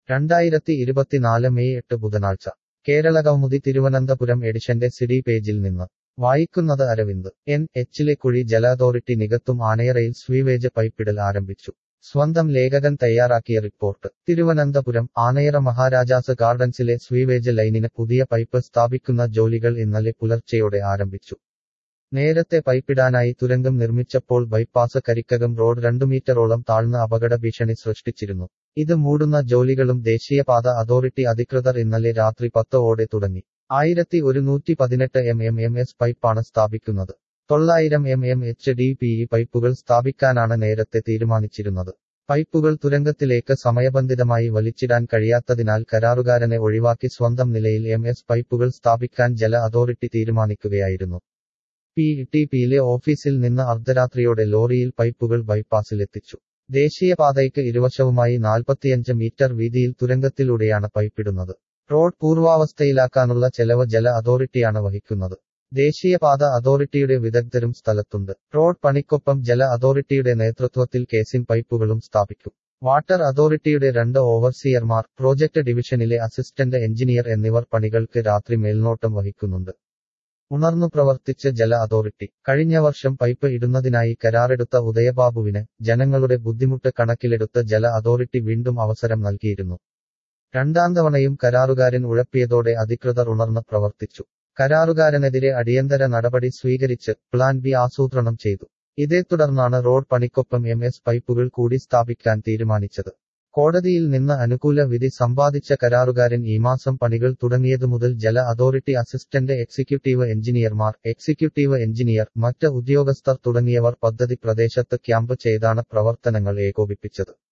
രണ്ടായിരത്തി ഇരുപത്തിനാല് മെയ് എട്ട് ബുധനാഴ്ച കേരളകൗമുദി തിരുവനന്തപുരം എഡിഷന്റെ സിഡി പേജിൽ നിന്ന് വായിക്കുന്നത് അരവിന്ദ് എൻ എച്ചിലെ കുഴി ജല അതോറിറ്റി നികത്തും ആണയറയിൽ സ്വീവേജ് പൈപ്പിടൽ ആരംഭിച്ചു സ്വന്തം ലേഖകൻ തയ്യാറാക്കിയ റിപ്പോർട്ട് തിരുവനന്തപുരം ആണയറ മഹാരാജാസ് ഗാർഡൻസിലെ സ്വീവേജ് ലൈനിന് പുതിയ പൈപ്പ് സ്ഥാപിക്കുന്ന ജോലികൾ ഇന്നലെ പുലർച്ചെയോടെ ആരംഭിച്ചു നേരത്തെ പൈപ്പിടാനായി തുരങ്കം നിർമ്മിച്ചപ്പോൾ ബൈപ്പാസ് കരിക്കകം റോഡ് രണ്ടു മീറ്ററോളം താഴ്ന്ന അപകട ഭീഷണി സൃഷ്ടിച്ചിരുന്നു ഇത് മൂടുന്ന ജോലികളും ദേശീയപാത അതോറിറ്റി അധികൃതർ ഇന്നലെ രാത്രി പത്ത് ഓടെ തുടങ്ങി ആയിരത്തി ഒരുന്നൂറ്റി പതിനെട്ട് എം എം എം എസ് പൈപ്പാണ് സ്ഥാപിക്കുന്നത് തൊള്ളായിരം M M H D P E പൈപ്പുകൾ സ്ഥാപിക്കാനാണ് നേരത്തെ തീരുമാനിച്ചിരുന്നത് പൈപ്പുകൾ തുരങ്കത്തിലേക്ക് സമയബന്ധിതമായി വലിച്ചിടാൻ കഴിയാത്തതിനാൽ കരാറുകാരനെ ഒഴിവാക്കി സ്വന്തം നിലയിൽ എം എസ് പൈപ്പുകൾ സ്ഥാപിക്കാൻ ജല അതോറിറ്റി തീരുമാനിക്കുകയായിരുന്നു പി ടി പിയിലെ ഓഫീസിൽ നിന്ന് അർദ്ധരാത്രിയോടെ ലോറിയിൽ പൈപ്പുകൾ ബൈപ്പാസിലെത്തിച്ചു ദേശീയപാതയ്ക്ക് ഇരുവശവുമായി നാൽപ്പത്തിയഞ്ച് മീറ്റർ വീതിയിൽ തുരങ്കത്തിലൂടെയാണ് പൈപ്പിടുന്നത് റോഡ് പൂർവാവസ്ഥയിലാക്കാനുള്ള ചെലവ് ജല അതോറിറ്റിയാണ് വഹിക്കുന്നത് ദേശീയപാത അതോറിറ്റിയുടെ വിദഗ്ധരും സ്ഥലത്തുണ്ട് റോഡ് പണിക്കൊപ്പം ജല അതോറിറ്റിയുടെ നേതൃത്വത്തിൽ കേസിൻ പൈപ്പുകളും സ്ഥാപിക്കും വാട്ടർ അതോറിറ്റിയുടെ രണ്ട് ഓവർസിയർമാർ പ്രോജക്ട് ഡിവിഷനിലെ അസിസ്റ്റന്റ് എഞ്ചിനീയർ എന്നിവർ പണികൾക്ക് രാത്രി മേൽനോട്ടം വഹിക്കുന്നുണ്ട് ഉണർന്നു പ്രവർത്തിച്ച ജല അതോറിറ്റി കഴിഞ്ഞ വർഷം പൈപ്പ് ഇടുന്നതിനായി കരാറെടുത്ത ഉദയബാബുവിന് ജനങ്ങളുടെ ബുദ്ധിമുട്ട് കണക്കിലെടുത്ത് ജല അതോറിറ്റി വീണ്ടും അവസരം നൽകിയിരുന്നു രണ്ടാം തവണയും കരാറുകാരൻ ഉഴപ്പിയതോടെ അധികൃതർ ഉണർന്ന് പ്രവർത്തിച്ചു കരാറുകാരനെതിരെ അടിയന്തര നടപടി സ്വീകരിച്ച് പ്ലാൻ ബി ആസൂത്രണം ചെയ്തു ഇതേ തുടർന്നാണ് റോഡ് പണിക്കൊപ്പം എം എസ് പൈപ്പുകൾ കൂടി സ്ഥാപിക്കാൻ തീരുമാനിച്ചത് കോടതിയിൽ നിന്ന് അനുകൂല വിധി സമ്പാദിച്ച കരാറുകാരൻ ഈ മാസം പണികൾ തുടങ്ങിയതു മുതൽ ജല അതോറിറ്റി അസിസ്റ്റന്റ് എക്സിക്യൂട്ടീവ് എഞ്ചിനീയർമാർ എക്സിക്യൂട്ടീവ് എഞ്ചിനീയർ മറ്റ് ഉദ്യോഗസ്ഥർ തുടങ്ങിയവർ പദ്ധതി പ്രദേശത്ത് ക്യാമ്പ് ചെയ്താണ് പ്രവർത്തനങ്ങൾ ഏകോപിപ്പിച്ചത്